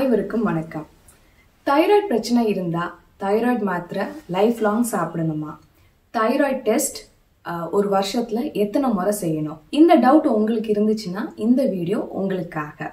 அனைவருக்கும் வணக்கம் தைராய்டு பிரச்சனை இருந்தா தைராய்டு மாத்திரை லைஃப் லாங் சாப்பிடணுமா தைராய்டு டெஸ்ட் ஒரு வருஷத்துல எத்தனை முறை செய்யணும் இந்த டவுட் உங்களுக்கு இருந்துச்சுன்னா இந்த வீடியோ உங்களுக்காக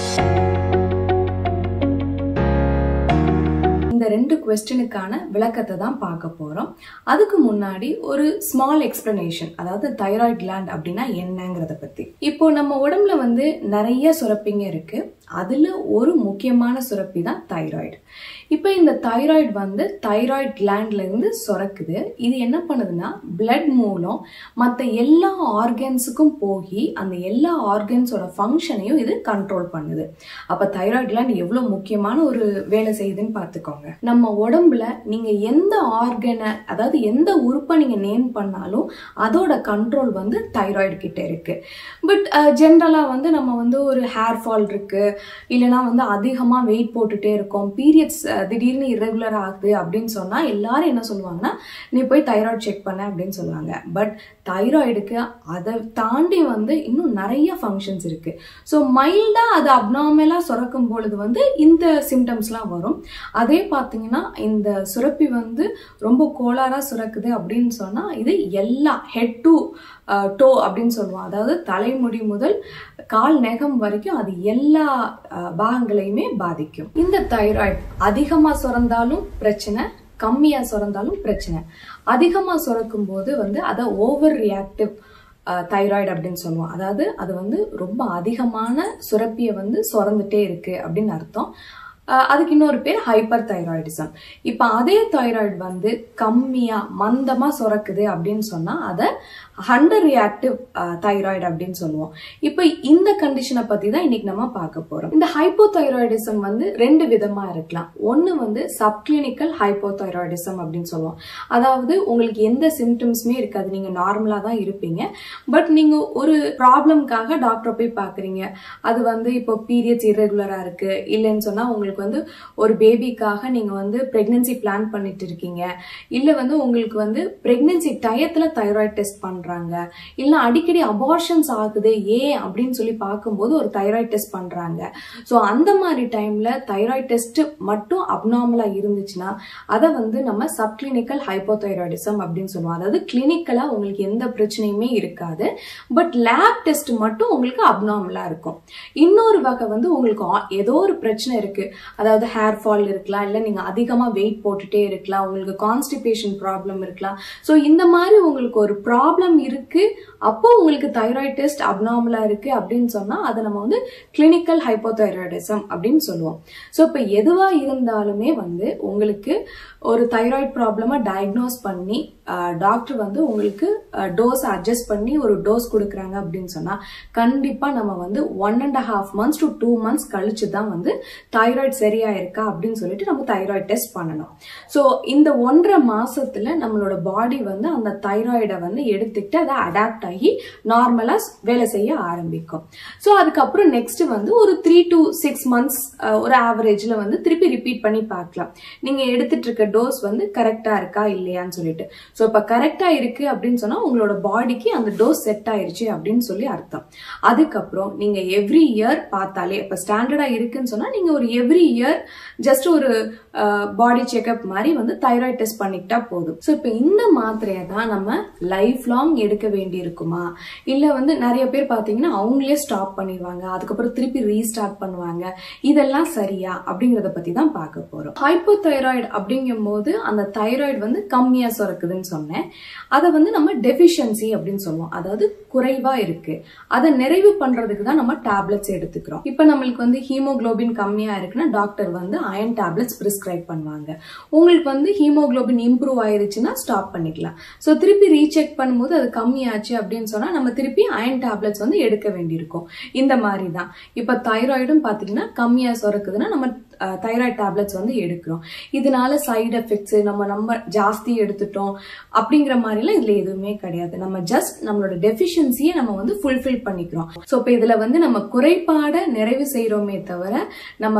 இந்த ரெண்டு கொஸ்டினுக்கான விளக்கத்தை தான் பார்க்க போறோம் அதுக்கு முன்னாடி ஒரு ஸ்மால் எக்ஸ்பிளனேஷன் அதாவது தைராய்டு கிளாண்ட் அப்படின்னா என்னங்கிறத பத்தி இப்போ நம்ம உடம்புல வந்து நிறைய சுரப்பிங்க இருக்கு அதுல ஒரு முக்கியமான சுரப்பி தான் தைராய்டு இப்போ இந்த தைராய்டு வந்து தைராய்டு கிளாண்ட்ல இருந்து சுரக்குது இது என்ன பண்ணுதுன்னா பிளட் மூலம் மற்ற எல்லா ஆர்கன்ஸுக்கும் போய் அந்த எல்லா ஆர்கன்ஸோட ஃபங்க்ஷனையும் இது கண்ட்ரோல் பண்ணுது அப்ப தைராய்டு கிளாண்ட் எவ்வளவு முக்கியமான ஒரு வேலை செய்யுதுன்னு பார்த்துக்கோங்க நம்ம உடம்புல நீங்க எந்த ஆர்கனை அதாவது எந்த உறுப்பை நீங்க நேம் பண்ணாலும் அதோட கண்ட்ரோல் வந்து தைராய்டு கிட்ட இருக்கு பட் ஜென்ரலா வந்து நம்ம வந்து ஒரு ஹேர் ஃபால் இருக்கு இல்லைன்னா வந்து அதிகமா வெயிட் போட்டுட்டே இருக்கோம் பீரியட்ஸ் திடீர்னு இரகுலர் ஆகுது அப்படின்னு சொன்னா எல்லாரும் என்ன சொல்லுவாங்கன்னா நீ போய் தைராய்டு செக் பண்ண அப்படின்னு சொல்லுவாங்க பட் தைராய்டுக்கு அதை தாண்டி வந்து இன்னும் நிறைய ஃபங்க்ஷன்ஸ் இருக்கு ஸோ மைல்டா அது அப்நார்மலா சுரக்கும் பொழுது வந்து இந்த சிம்டம்ஸ்லாம் வரும் அதே பார்த்தீங்கன்னா இந்த சுரப்பி வந்து ரொம்ப கோளாரா சுரக்குது அப்படின்னு சொன்னா இது எல்லா ஹெட் டு டோ அப்படின்னு சொல்லுவோம் அதாவது தலைமுடி முதல் கால் நெகம் வரைக்கும் அது எல்லா பாகங்களையுமே பாதிக்கும் இந்த தைராய்டு அதிகமா சுரந்தாலும் பிரச்சனை கம்மியா சுரந்தாலும் பிரச்சனை அதிகமா சுரக்கும் போது வந்து அதை ஓவர் ரியாக்டிவ் தைராய்டு அப்படின்னு சொல்லுவோம் அதாவது அது வந்து ரொம்ப அதிகமான சுரப்பியை வந்து சுரந்துட்டே இருக்கு அப்படின்னு அர்த்தம் அதுக்கு இன்னொரு பேர் ஹைப்பர் தைராய்டிசம் இப்போ அதே தைராய்டு வந்து கம்மியா மந்தமா சுரக்குது அப்படின்னு சொன்னா அதை ஹண்டர் ரியாக்டிவ் தைராய்டு அப்படின்னு சொல்லுவோம் இப்போ இந்த கண்டிஷனை பத்தி தான் இன்னைக்கு நம்ம பார்க்க போறோம் இந்த ஹைப்போதைராய்டிசம் வந்து ரெண்டு விதமா இருக்கலாம் ஒன்னு வந்து சப்கிளினிக்கல் ஹைப்போதைராய்டிசம் அப்படின்னு சொல்லுவோம் அதாவது உங்களுக்கு எந்த சிம்டம்ஸுமே இருக்காது நீங்க நார்மலா தான் இருப்பீங்க பட் நீங்க ஒரு ப்ராப்ளம்காக டாக்டரை போய் பாக்குறீங்க அது வந்து இப்போ பீரியட்ஸ் இரெகுலரா இருக்கு இல்லைன்னு சொன்னா உங்களுக்கு வந்து ஒரு பேபிக்காக நீங்க வந்து பிரெக்னன்சி பிளான் பண்ணிட்டு இருக்கீங்க இல்ல வந்து உங்களுக்கு வந்து பிரெக்னன்சி டயத்துல தைராய்டு டெஸ்ட் பண்றாங்க இல்ல அடிக்கடி அபார்ஷன்ஸ் ஆகுது ஏன் அப்படின்னு சொல்லி பார்க்கும்போது ஒரு தைராய்டு டெஸ்ட் பண்றாங்க ஸோ அந்த மாதிரி டைம்ல தைராய்டு டெஸ்ட் மட்டும் அப்நார்மலா இருந்துச்சுன்னா அதை வந்து நம்ம சப்கிளினிக்கல் ஹைப்போதைராய்டிசம் அப்படின்னு சொல்லுவோம் அதாவது கிளினிக்கலா உங்களுக்கு எந்த பிரச்சனையுமே இருக்காது பட் லேப் டெஸ்ட் மட்டும் உங்களுக்கு அப்நார்மலா இருக்கும் இன்னொரு வகை வந்து உங்களுக்கு ஏதோ ஒரு பிரச்சனை இருக்கு அதாவது ஹேர் ஃபால் இருக்கலாம் இல்ல நீங்க அதிகமா வெயிட் போட்டுட்டே இருக்கலாம் உங்களுக்கு கான்ஸ்டிபேஷன் ப்ராப்ளம் இருக்கலாம் ஸோ இந்த மாதிரி உங்களுக்கு ஒரு ப்ராப்ளம் இருக்கு அப்போ உங்களுக்கு தைராய்டு டெஸ்ட் அப்நார்மலா இருக்கு அப்படின்னு சொன்னா அதை நம்ம வந்து கிளினிக்கல் ஹைப்போதைராய்டிசம் அப்படின்னு சொல்லுவோம் ஸோ இப்போ எதுவா இருந்தாலுமே வந்து உங்களுக்கு ஒரு தைராய்டு ப்ராப்ளமா டயக்னோஸ் பண்ணி டாக்டர் வந்து உங்களுக்கு டோஸ் அட்ஜஸ்ட் பண்ணி ஒரு டோஸ் கொடுக்குறாங்க அப்படின்னு சொன்னா கண்டிப்பா நம்ம வந்து one and half months to two months கழிச்சு தான் வந்து தைராய்டு சரியா இருக்கா அப்படின்னு சொல்லிட்டு நம்ம தைராய்டு டெஸ்ட் பண்ணணும் ஸோ இந்த ஒன்றரை மாசத்துல நம்மளோட பாடி வந்து அந்த தைராய்டை வந்து எடுத்துக்கிட்டு அதை அடாப்ட் ஆகி நார்மலா வேலை செய்ய ஆரம்பிக்கும் ஸோ அதுக்கப்புறம் நெக்ஸ்ட் வந்து ஒரு த்ரீ டு சிக்ஸ் மந்த்ஸ் ஒரு ஆவரேஜ்ல வந்து திருப்பி ரிப்பீட் பண்ணி பார்க்கலாம் நீங்க எடுத்துட்டு இருக்க டோஸ் வந்து கரெக்டா இருக்கா இல்லையான்னு சொல்லிட்டு ஸோ இப்போ கரெக்டா இருக்கு அப்படின்னு சொன்னா உங்களோட பாடிக்கு அந்த டோஸ் செட் ஆயிருச்சு அப்படின்னு சொல்லி அர்த்தம் அதுக்கப்புறம் நீங்க எவ்ரி இயர் பார்த்தாலே இப்போ ஸ்டாண்டர்டா இருக்குன்னு சொன்னா நீங்க ஒரு எவ்ரி இயர் ஜஸ்ட் ஒரு பாடி செக்அப் மாதிரி வந்து தைராய்டு டெஸ்ட் பண்ணிக்கிட்டா போதும் ஸோ இப்போ இந்த மாத்திரையை தான் நம்ம லைஃப் லாங் எடுக்க வேண்டி இருக்குமா இல்ல வந்து நிறைய பேர் பாத்தீங்கன்னா அவங்களே ஸ்டாப் பண்ணிடுவாங்க அதுக்கப்புறம் திருப்பி ரீஸ்டார்ட் பண்ணுவாங்க இதெல்லாம் சரியா அப்படிங்கறத பத்தி தான் பார்க்க போறோம் ஹைப்போ தைராய்டு அப்படிங்கும் போது அந்த தைராய்டு வந்து கம்மியா சுரக்குதுன்னு சொன்னேன் அதை வந்து நம்ம டெபிஷியன்சி அப்படின்னு சொல்லுவோம் அதாவது குறைவா இருக்கு அதை நிறைவு பண்றதுக்கு தான் நம்ம டேப்லெட்ஸ் எடுத்துக்கிறோம் இப்போ நம்மளுக்கு வந்து ஹீமோகுளோபின் கம்மியா இருக்குன்னா டாக்டர் வந்து அயன் டேப்லெட்ஸ் பிரிஸ்கிரைப் பண்ணுவாங்க உங்களுக்கு வந்து ஹீமோகுளோபின் இம்ப்ரூவ் ஆயிருச்சுன்னா ஸ்டாப் பண்ணிக்கலாம் ஸோ திருப்பி ரீசெக் பண்ணும்போது அது கம்மியாச்சு அப்படின்னு சொன்னா நம்ம திருப்பி அயன் டேப்லெட்ஸ் வந்து எடுக்க வேண்டியிருக்கும் இந்த மாதிரி தான் இப்போ தைராய்டும் பார்த்தீங்கன்னா கம்மியா சுரக்குதுன்னா நம்ம தைராய்டு டேப்லெட்ஸ் வந்து எடுக்கிறோம் இதனால சைடு எஃபெக்ட்ஸ் நம்ம நம்ம ஜாஸ்தி எடுத்துட்டோம் அப்படிங்கிற மாதிரிலாம் இதுல எதுவுமே கிடையாது நம்ம ஜஸ்ட் நம்மளோட டெஃபிஷியன்சியை நம்ம வந்து ஃபுல்ஃபில் பண்ணிக்கிறோம் ஸோ இப்போ இதுல வந்து நம்ம குறைபாடை நிறைவு செய்யறோமே தவிர நம்ம வேற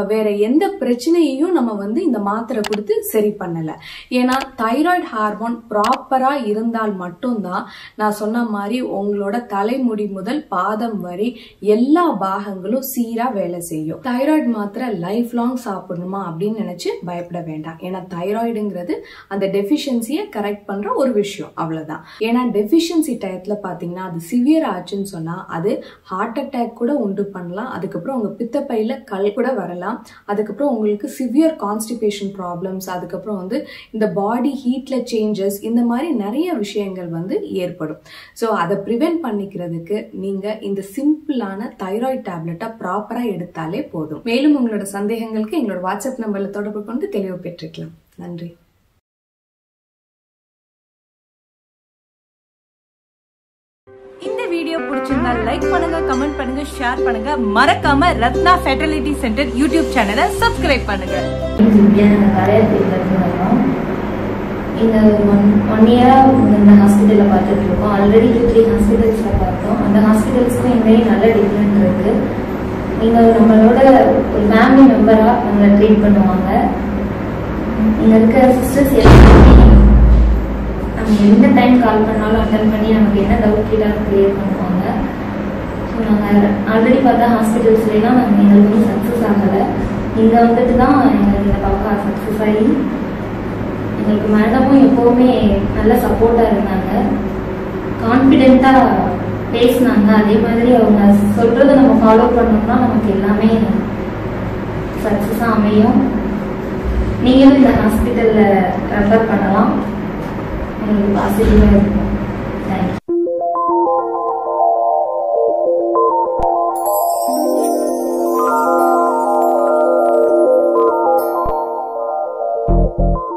எந்த பிரச்சனையையும் நம்ம வந்து இந்த மாத்திரை கொடுத்து சரி பண்ணல ஏன்னா தைராய்டு ஹார்மோன் ப்ராப்பரா இருந்தால் மட்டும்தான் நான் சொன்ன மாதிரி உங்களோட தலைமுடி முதல் பாதம் வரை எல்லா பாகங்களும் சீரா வேலை செய்யும் தைராய்டு மாத்திரை லைஃப் லாங் சாப்பிடணுமா அப்படின்னு நினைச்சு பயப்பட வேண்டாம் ஏன்னா தைராய்டுங்கிறது அந்த டெஃபிஷியன்சியை கரெக்ட் பண்ற ஒரு விஷயம் அவ்வளவுதான் ஏன்னா டெஃபிஷியன்சி டயத்துல பாத்தீங்கன்னா அது சிவியர் ஆச்சுன்னு சொன்னா அது ஹார்ட் அட்டாக் கூட உண்டு பண்ணலாம் அதுக்கப்புறம் உங்க பித்தப்பையில கல் கூட வரலாம் அதுக்கப்புறம் உங்களுக்கு சிவியர் கான்ஸ்டிபேஷன் ப்ராப்ளம்ஸ் அதுக்கப்புறம் வந்து இந்த பாடி ஹீட்ல சேஞ்சஸ் இந்த மாதிரி நிறைய விஷயங்கள் வந்து ஏற்படும் ஸோ அதை ப்ரிவென்ட் பண்ணிக்கிறதுக்கு நீங்க இந்த சிம்பிளான தைராய்டு டேப்லெட்டை ப்ராப்பரா எடுத்தாலே போதும் மேலும் உங்களோட சந்தேகங்களுக்கு எங்களோட வாட்ஸ்அப் நம்பர்ல தொடர்பு கொண்டு தெளிவு பெற்றுக்கலாம் நன்றி இந்த வீடியோ பிடிச்சிருந்தா லைக் பண்ணுங்க கமெண்ட் பண்ணுங்க ஷேர் பண்ணுங்க மறக்காம ரத்னா ஃபெர்டிலிட்டி சென்டர் யூடியூப் சேனலை சப்ஸ்கிரைப் பண்ணுங்க இந்தியா நாங்கள் நிறைய பேர்லேருந்து வரோம் இந்த ஒன் ஒன் இயராக இந்த ஹாஸ்பிட்டலில் பார்த்துட்டு இருக்கோம் ஆல்ரெடி டூ த்ரீ ஹாஸ்பிட்டல்ஸில் பார்த்தோம் அந்த ஹாஸ்பிட்டல்ஸ்க்கும் எங்கேயும் நல்ல டிஃப்ரெண்ட் இருக்குது நீங்கள் நம்மளோட ஒரு ஃபேமிலி மெம்பராக நம்மளை ட்ரீட் பண்ணுவாங்க இங்கே இருக்க சிஸ்டர்ஸ் எல்லாருமே நம்ம எந்த டைம் கால் பண்ணாலும் அட்டன் பண்ணி நமக்கு என்ன டவுட் கேட்டாலும் கிளியர் பண்ணுவாங்க ஸோ நாங்கள் ஆல்ரெடி பார்த்தா ஹாஸ்பிட்டல்ஸ்லாம் நாங்கள் எங்களுக்கு வந்து சக்ஸஸ் ஆகலை இங்கே வந்துட்டு தான் எங்களுக்கு இந்த பக்கம் சக்ஸஸ் ஆகி எங்களுக்கு மேடமும் எப்போவுமே நல்ல சப்போர்ட்டாக இருந்தாங்க கான்ஃபிடென்ட்டாக பேசினாங்க அதே மாதிரி அவங்க சொல்கிறத நம்ம ஃபாலோ பண்ணோம்னா நமக்கு எல்லாமே சக்ஸஸாக அமையும் நீங்களும் இந்த ஹாஸ்பிட்டலில் ரெஃபர் பண்ணலாம் உங்களுக்கு பாசிட்டிவாக இருக்கும் தேங்க்யூ Thank